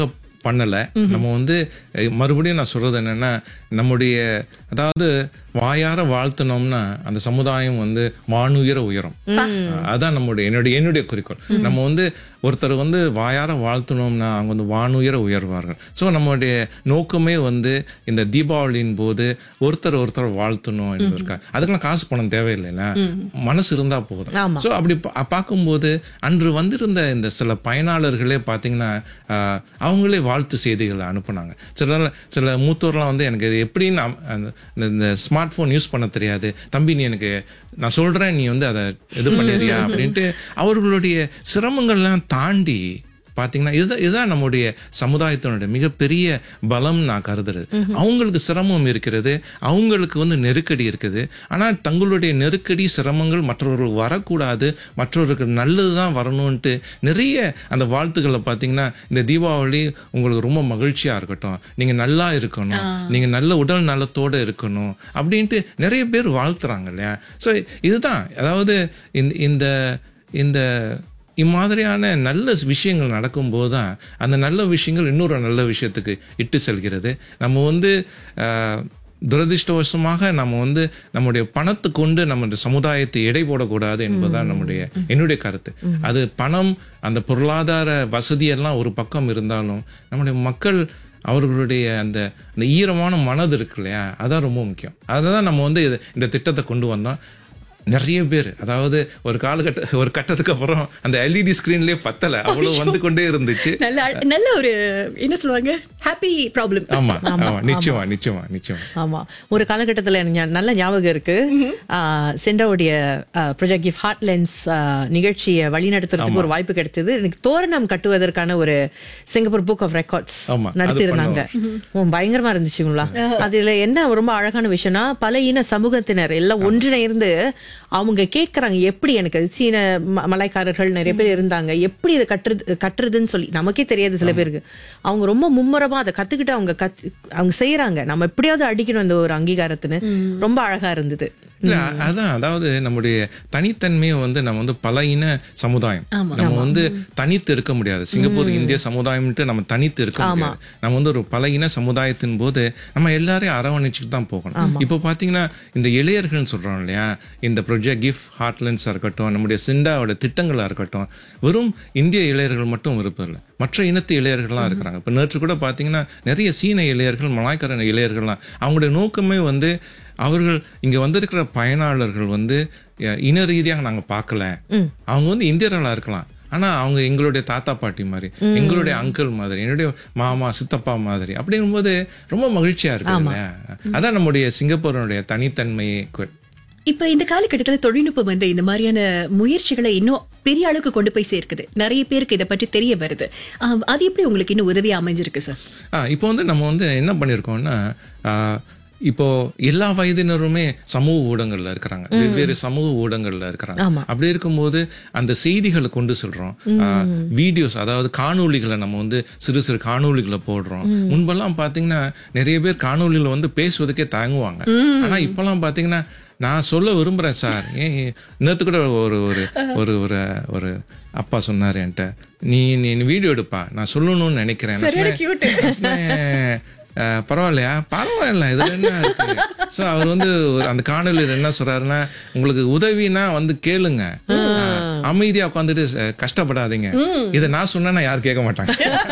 பண்ணல நம்ம வந்து அஹ், மறுபடியும் நான் சொல்றது என்னன்னா நம்முடைய அதாவது வாயார வாழ்த்துனோம்னா அந்த சமுதாயம் வந்து வானுயர உயரும் அஹ், அதான் நம்முடைய என்னுடைய என்னுடைய குறிக்கோள் நம்ம வந்து ஒருத்தர் வந்து வாயார வாழ்த்துனோம்னா அவங்க வந்து வானுயர உயர்வார்கள் ஸோ நம்மளுடைய நோக்கமே வந்து இந்த தீபாவளியின் போது ஒருத்தர் ஒருத்தர் வாழ்த்தணும் என்பதற்காக அதுக்கெல்லாம் காசு பணம் தேவையில்லைல்ல மனசு இருந்தா போதும் ஆமா. ஸோ அப்படி பா- பார்க்கும்போது அன்று வந்திருந்த இந்த சில பயனாளர்களே பார்த்தீங்கன்னா ஆஹ், அவங்களே வாழ்த்து செய்திகளை அனுப்புனாங்க சில சில மூத்தோர்லாம் வந்து எனக்கு இது எப்படி நான் அந்த- இந்த- இந்த ஸ்மார்ட் ஃபோன் யூஸ் பண்ண தெரியாது தம்பி நீ எனக்கு நான் சொல்றேன் நீ வந்து அதை இது பண்ணிடுறியா அப்படின்ட்டு அவர்களுடைய சிரமங்கள்லாம் தாண்டி பாத்தீங்கன்னா இதுதான் இதுதான் நம்முடைய சமுதாயத்தினுடைய மிகப்பெரிய பலம் நான் கருதுறது அவங்களுக்கு சிரமம் இருக்கிறது அவங்களுக்கு வந்து நெருக்கடி இருக்குது ஆனா தங்களுடைய நெருக்கடி சிரமங்கள் மற்றவர்கள் வரக்கூடாது மற்றவர்களுக்கு நல்லதுதான் வரணும்ட்டு நிறைய அந்த வாழ்த்துக்களை பாத்தீங்கன்னா இந்த தீபாவளி உங்களுக்கு ரொம்ப மகிழ்ச்சியா இருக்கட்டும் நீங்க நல்லா இருக்கணும் நீங்க நல்ல உடல் நலத்தோட இருக்கணும் அப்படின்ட்டு நிறைய பேர் வாழ்த்துறாங்க இல்லையா சோ இதுதான் அதாவது இந்த- இந்த இந்த இம்மாதிரியான நல்ல விஷயங்கள் நடக்கும்போது தான் அந்த நல்ல விஷயங்கள் இன்னொரு நல்ல விஷயத்துக்கு இட்டு செல்கிறது நம்ம வந்து ஆஹ், துரதிர்ஷ்டவசமாக நம்ம வந்து நம்முடைய பணத்தை கொண்டு நம்ம சமுதாயத்தை எடை போடக்கூடாது என்பதுதான் நம்முடைய என்னுடைய கருத்து அது பணம் அந்த பொருளாதார வசதி எல்லாம் ஒரு பக்கம் இருந்தாலும் நம்முடைய மக்கள் அவர்களுடைய அந்த அந்த ஈரமான மனது இருக்கு இல்லையா அதான் ரொம்ப முக்கியம் அதுதான் நம்ம வந்து இது- இந்த திட்டத்தை கொண்டு வந்தோம் நிறைய பேர் அதாவது ஒரு காலகட்ட ஒரு கட்டத்துக்கு அப்புறம் அந்த எல்இடி ஸ்கிரீன்லயே பத்தல அவ்வளவு வந்து கொண்டே இருந்துச்சு நல்ல நல்ல ஒரு என்ன சொல்லுவாங்க ஹாப்பி ப்ராப்ளம் ஆமா ஆமா நிச்சயமா நிச்சயமா நிச்சயமா ஆமா ஒரு காலகட்டத்துல எனக்கு ஞா- நல்ல ஞாபகம் இருக்கு சென்டாவுடைய ப்ரொஜெக்ட் கிஃப்ட் ஹார்ட் லென்ஸ் நிகழ்ச்சியை வழிநடத்துறதுக்கு ஒரு வாய்ப்பு கிடைத்தது எனக்கு தோரணம் கட்டுவதற்கான ஒரு சிங்கப்பூர் புக் ஆஃப் ரெக்கார்ட்ஸ் ஆமா, அது நடத்தி இருந்தாங்க பயங்கரமா இருந்துச்சுங்களா அதுல என்ன ரொம்ப அழகான விஷயம்னா பல இன சமூகத்தினர் எல்லாம் ஒன்றிணைந்து அவங்க கேக்குறாங்க எப்படி எனக்கு அது சீன ம- மலாய்க்காரர்கள் நிறைய பேர் இருந்தாங்க எப்படி இதை கட்டுறது கட்டுறதுன்னு சொல்லி நமக்கே தெரியாது சில பேருக்கு அவங்க ரொம்ப மும்முரமா அதை கத்துக்கிட்டு அவங்க கத் அவங்க செய்யறாங்க நம்ம எப்படியாவது அடிக்கணும் இந்த ஒரு அங்கீகாரத்துன்னு ரொம்ப அழகா இருந்தது இல்ல அதான் அதாவது நம்முடைய தனித்தன்மையை வந்து நம்ம வந்து பல இன சமுதாயம் நம்ம வந்து தனித்து இருக்க முடியாது சிங்கப்பூர் இந்திய சமுதாயம்ட்டு நம்ம தனித்து இருக்க முடியாது நம்ம வந்து ஒரு பல இன சமுதாயத்தின் போது நம்ம எல்லாரையும் அரவணைச்சுட்டு தான் போகணும் இப்போ பாத்தீங்கன்னா இந்த இளையர்கள்னு சொல்றோம் இல்லையா இந்த ப்ரொஜெக்ட் கிஃப்ட் ஹார்ட்லன்ஸா இருக்கட்டும் நம்முடைய சிண்டாவோட திட்டங்களா இருக்கட்டும் வெறும் இந்திய இளையர்கள் மட்டும் விருப்பம் இல்லை மற்ற இனத்து இளையர்கள்லாம் இருக்கிறாங்க இப்ப நேற்று கூட பாத்தீங்கன்னா நிறைய சீன இளையர்கள் மலாய்க்கார இளையர்கள்லாம் அவங்களுடைய நோக்கமே வந்து அவர்கள் இங்க வந்திருக்கிற பயனாளர்கள் வந்து அஹ், இன ரீதியாக நாங்க பார்க்கல அவங்க வந்து இந்தியர்களா இருக்கலாம் ஆனா அவங்க எங்களுடைய தாத்தா பாட்டி மாதிரி எங்களுடைய அங்கிள் மாதிரி என்னுடைய மாமா சித்தப்பா மாதிரி அப்படிங்கும்போது ரொம்ப மகிழ்ச்சியா இருக்கு இல்லையா? அதான் நம்முடைய சிங்கப்பூரனுடைய தனித்தன்மையை கு- இப்ப இந்த காலகட்டத்துல தொழில்நுட்பம் வந்து இந்த மாதிரியான முயற்சிகளை இன்னும் பெரிய அளவுக்கு கொண்டு போய் சேர்க்குது நிறைய பேருக்கு இதை பற்றி தெரிய வருது ஆஹ், அது எப்படி உங்களுக்கு இன்னும் உதவியா அமைஞ்சிருக்கு சார் ஆ, இப்போ வந்து நம்ம வந்து என்ன பண்ணிருக்கோம்னா ஆ, இப்போ எல்லா வயதினருமே சமூக ஊடகங்கள்ல இருக்கிறாங்க வெவ்வேறு சமூக ஊடகங்கள்ல இருக்கிறாங்க அப்படி இருக்கும்போது அந்த செய்திகளை கொண்டு சொல்றோம் வீடியோஸ் அதாவது காணொளிகளை நம்ம வந்து சிறு சிறு காணொளிகளை போடுறோம் முன்பெல்லாம் பாத்தீங்கன்னா நிறைய பேர் காணொளியில வந்து பேசுவதற்கே தயங்குவாங்க ஆனா இப்பெல்லாம் பாத்தீங்கன்னா நான் சொல்ல விரும்புறேன் சார் ஏன் நேத்து கூட ஒரு ஒரு ஒரு ஒரு ஒரு அப்பா சொன்னாரு என்கிட்ட நீ நீ வீடியோ எடுப்பா நான் சொல்லணும்னு நினைக்கிறேன் நான் சொன்னேன், நான் சொன்னேன், "அஹ், பரவாயில்லையா பரவாயில்ல இதுல என்ன இருக்கு சோ அவர் வந்து ஒரு- அந்த காணொலியில் என்ன சொல்றாருன்னா உங்களுக்கு உதவினா வந்து கேளுங்க அஹ், அமைதியா உட்காந்துட்டு அஹ், கஷ்டப்படாதீங்க இதை நான் சொன்னா யாரும் கேட்க மாட்டாங்க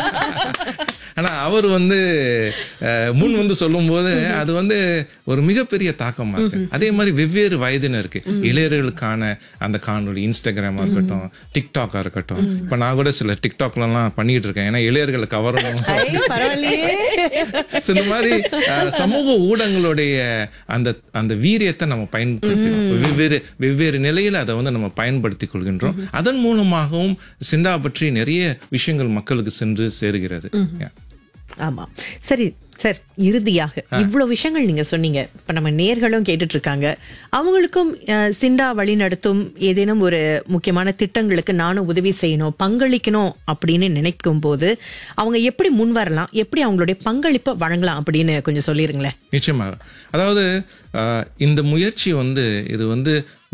ஆனா அவர் வந்து அஹ், முன் வந்து சொல்லும்போது அது வந்து ஒரு மிகப்பெரிய தாக்கமா இருக்கு அதே மாதிரி வெவ்வேறு வயதினருக்கு இளையர்களுக்கான அந்த காணொளி இன்ஸ்டாகிராமா இருக்கட்டும் டிக்டாக்கா இருக்கட்டும் இப்ப நான் கூட சில டிக்டாக்ல எல்லாம் பண்ணிட்டு இருக்கேன் ஏன்னா இளையர்களை கவரணும் பரவாயில்லையே So, இந்த மாதிரி அஹ், சமூக ஊடகங்களுடைய அந்த அந்த வீரியத்தை நம்ம பயன்படுத்திக்கிறோம் வெவ்வேறு வெவ்வேறு நிலையில அதை வந்து நம்ம பயன்படுத்திக் கொள்கின்றோம் அதன் மூலமாகவும் சிண்டா பற்றி நிறைய விஷயங்கள் மக்களுக்கு சென்று சேருகிறது Yeah. ஆமா சரி சார் இறுதியாக இவ்வளவு விஷயங்கள் நீங்க சொன்னீங்க இப்ப நம்ம நேர்களும் கேட்டுட்டு இருக்காங்க அவங்களுக்கும் அஹ், சிண்டா வழி நடத்தும் ஏதேனும் ஒரு முக்கியமான திட்டங்களுக்கு நானும் உதவி செய்யணும் பங்களிக்கணும் அப்படின்னு நினைக்கும் போது அவங்க எப்படி முன் வரலாம் எப்படி அவங்களுடைய பங்களிப்பை வழங்கலாம் அப்படின்னு கொஞ்சம் சொல்லிருங்களேன் நிச்சயமாக அதாவது அஹ், இந்த முயற்சி வந்து இது வந்து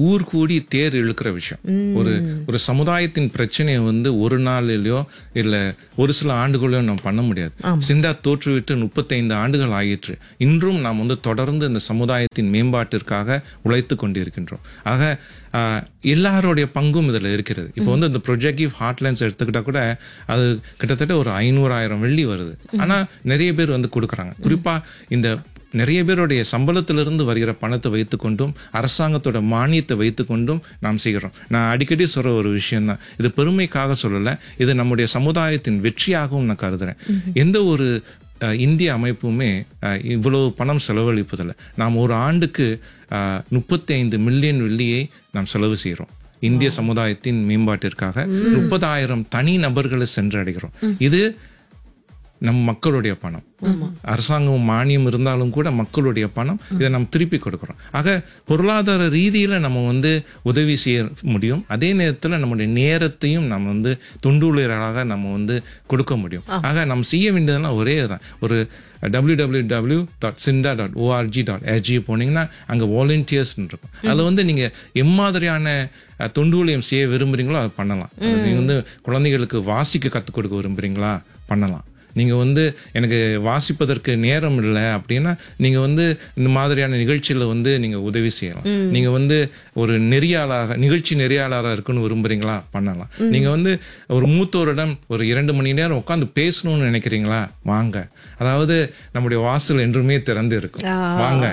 ஊர் கூடி தேர் இழுக்கிற விஷயம் ஒரு ஒரு சமுதாயத்தின் பிரச்சனையை வந்து ஒரு நாளிலயோ இல்ல ஒரு சில ஆண்டுகளோ நம்ம பண்ண முடியாது சிண்டா தோற்றுவிட்டு முப்பத்தைந்து ஆண்டுகள் ஆயிற்று இன்றும் நாம் வந்து தொடர்ந்து இந்த சமுதாயத்தின் மேம்பாட்டிற்காக உழைத்து கொண்டிருக்கின்றோம் ஆக ஆஹ், எல்லாருடைய பங்கும் இதுல இருக்கிறது இப்போ வந்து இந்த ப்ரொஜெக்டிவ் ஹார்ட்லைன்ஸ் எடுத்துக்கிட்டா கூட அது கிட்டத்தட்ட ஒரு ஐநூறாயிரம் வெள்ளி வருது ஆனா நிறைய பேர் வந்து கொடுக்குறாங்க குறிப்பா இந்த நிறைய பேருடைய சம்பளத்திலிருந்து வருகிற பணத்தை வைத்துக்கொண்டும் அரசாங்கத்தோட மானியத்தை வைத்துக்கொண்டும் நாம் செய்கிறோம் நான் அடிக்கடி சொல்ற ஒரு விஷயம் தான் இது பெருமைக்காக சொல்லல இது நம்முடைய சமுதாயத்தின் வெற்றியாகவும் நான் கருதுறேன் எந்த ஒரு அஹ், இந்திய அமைப்புமே அஹ், இவ்வளவு பணம் செலவழிப்பதில்லை நாம் ஒரு ஆண்டுக்கு முப்பத்தி ஐந்து மில்லியன் வெள்ளியை நாம் செலவு செய்கிறோம் இந்திய சமுதாயத்தின் மேம்பாட்டிற்காக முப்பதாயிரம் தனி நபர்களை சென்றடைகிறோம் இது நம் மக்களுடைய பணம் அரசாங்கம் மானியம் இருந்தாலும் கூட மக்களுடைய பணம் இதை நம்ம திருப்பி கொடுக்கிறோம் ஆக பொருளாதார ரீதியில நம்ம வந்து உதவி செய்ய முடியும் அதே நேரத்துல நம்முடைய நேரத்தையும் நம்ம வந்து தொண்டுள்ளராக நம்ம வந்து கொடுக்க முடியும் ஆக நம்ம செய்ய வேண்டியதெல்லாம் ஒரே தான் ஒரு W W W dot SINDA dot org dot SG போனீங்கன்னா அங்கே வாலண்டியர்ஸ் இருக்கும் அதில் வந்து நீங்க எம்மாதிரியான அஹ், தொண்டுஊழியம் செய்ய விரும்புறீங்களோ அதை பண்ணலாம் அது நீங்க வந்து குழந்தைகளுக்கு வாசிக்க கற்றுக் கொடுக்க விரும்புறீங்களா பண்ணலாம் நீங்க வந்து எனக்கு வாசிப்பதற்கு நேரம் இல்லை அப்படின்னா நீங்க வந்து இந்த மாதிரியான நிகழ்ச்சியில வந்து நீங்க உதவி செய்யலாம் நீங்க வந்து ஒரு நெறியாளராக நிகழ்ச்சி நெறியாளராக இருக்கணும்னு விரும்புறீங்களா பண்ணலாம் நீங்க வந்து ஒரு மூத்தோரிடம் ஒரு இரண்டு மணி நேரம் உட்காந்து பேசணும்னு நினைக்கிறீங்களா வாங்க அதாவது நம்முடைய வாசல் என்றுமே திறந்து இருக்கும் வாங்க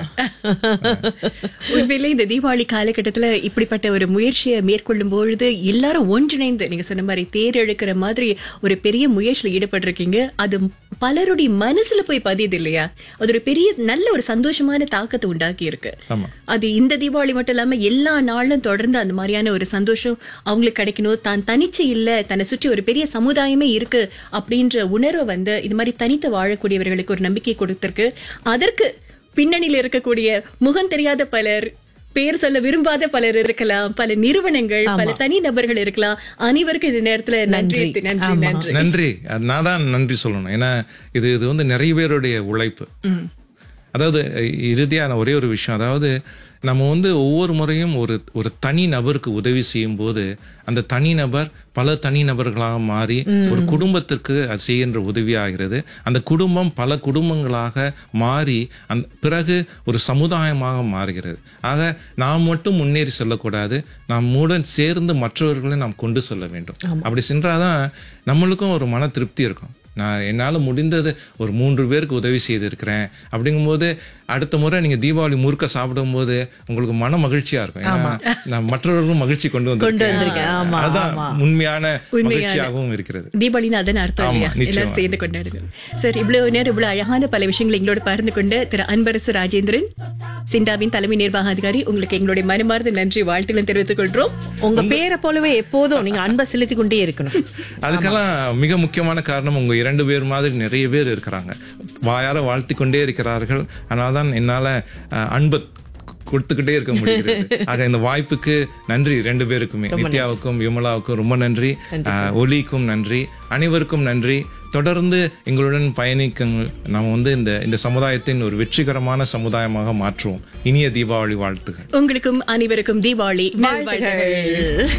உண்மையிலே இந்த தீபாவளி காலகட்டத்துல இப்படிப்பட்ட ஒரு முயற்சியை மேற்கொள்ளும் பொழுது எல்லாரும் ஒன்றிணைந்து நீங்க சொன்ன மாதிரி தேர் இழுக்கிற மாதிரி ஒரு பெரிய முயற்சியில ஈடுபட்டிருக்கீங்க அது பலருடைய மனசுல போய் பதியுது இல்லையா அது ஒரு பெரிய நல்ல ஒரு சந்தோஷமான தாக்கத்தை உண்டாக்கி இருக்கு ஆமா அது இந்த தீபாவளி மட்டும் இல்லாம எல்லா நாளும் தொடர்ந்து அந்த மாதிரியான ஒரு சந்தோஷம் அவங்களுக்கு கிடைக்கணும் தான் தனிச்சு இல்ல தன்னை சுற்றி ஒரு பெரிய சமுதாயமே இருக்கு அப்படின்ற உணர்வை வந்து இது மாதிரி தனித்து வாழக்கூடியவர்களுக்கு ஒரு நம்பிக்கை கொடுத்திருக்கு அதற்கு பின்னணியில் இருக்கக்கூடிய முகம் தெரியாத பலர் பேர் சொல்ல விரும்பாத பலர் இருக்கலாம் பல நிறுவனங்கள் பல தனி நபர்கள் இருக்கலாம் அனைவருக்கும் இந்த நேரத்துல நன்றி நன்றி நன்றி நன்றி அது நான் தான் நன்றி சொல்லணும் ஏன்னா இது இது வந்து நிறைய பேருடைய உழைப்பு அதாவது அஹ், இறுதியா நான் ஒரே ஒரு விஷயம் அதாவது நம்ம வந்து ஒவ்வொரு முறையும் ஒரு ஒரு தனி நபருக்கு உதவி செய்யும் போது அந்த தனி நபர் பல தனி நபர்களாக மாறி ஒரு குடும்பத்திற்கு அது செய்கின்ற உதவி ஆகிறது அந்த குடும்பம் பல குடும்பங்களாக மாறி அந்த பிறகு ஒரு சமுதாயமாக மாறுகிறது ஆக நாம் மட்டும் முன்னேறி செல்லக்கூடாது நாம் மூடன் சேர்ந்து மற்றவர்களை நாம் கொண்டு செல்ல வேண்டும் அப்படி சென்றாதான் நம்மளுக்கும் ஒரு மன திருப்தி இருக்கும் நான் என்னால முடிந்தது ஒரு மூன்று பேருக்கு உதவி செய்திருக்கிறேன் அப்படிங்கும்போது அடுத்த முறை நீங்க தீபாவளி முறுக்க சாப்பிடும் போது உங்களுக்கு மன மகிழ்ச்சியா இருக்கும் ஏன்னா நான் மற்றவர்களும் மகிழ்ச்சி கொண்டு வந்திருக்கேன். வந்திருக்கேன் ஆமா, அதுதான் ஆமா. உண்மையான உண்மையான. மகிழ்ச்சியாகவும் இருக்கிறது தீபாவளின்னு அதன் அர்த்தம் ஆமா, இல்லையா நிச்சயமா. எல்லாரும் சேர்ந்து கொண்டாடுங்க சார் இவ்வளவு நேரம் இவ்வளவு அழகான பல விஷயங்களை எங்களோட பகிர்ந்து கொண்டு திரு அன்பரசு ராஜேந்திரன் சிண்டாவின் தலைமை நிர்வாக அதிகாரி உங்களுக்கு எங்களுடைய மனமார்ந்த நன்றி வாழ்த்துக்களை தெரிவித்துக் கொள்றோம் உங்க பேரை போலவே எப்போதும் நீங்க அன்பை செலுத்தி கொண்டே இருக்கணும் அதுக்கெல்லாம் மிக முக்கியமான காரணம் உங்க இரண்டு பேர் மாதிரி நிறைய பேர் இருக்கிறாங்க வாயார வாழ்த்தி கொண்டே இருக்கிறார்கள் அதனாலதான் என்னால அஹ், அன்பை கொடுத்துக்கிட்டே இருக்க முடியுது ஆக இந்த வாய்ப்புக்கு நன்றி ரெண்டு பேருக்குமே நித்யாவுக்கும் விமலாவுக்கும் ரொம்ப நன்றி அஹ், ஒலிக்கும் நன்றி அனைவருக்கும் நன்றி தொடர்ந்து எங்களுடன் பயணிக்குங்கள் நாம் வந்து இந்த இந்த சமுதாயத்தின் ஒரு வெற்றிகரமான சமுதாயமாக மாற்றுவோம் இனிய தீபாவளி வாழ்த்துகள் உங்களுக்கும் அனைவருக்கும் தீபாவளி நல்வாழ்த்துகள் வாழ்த்துகள்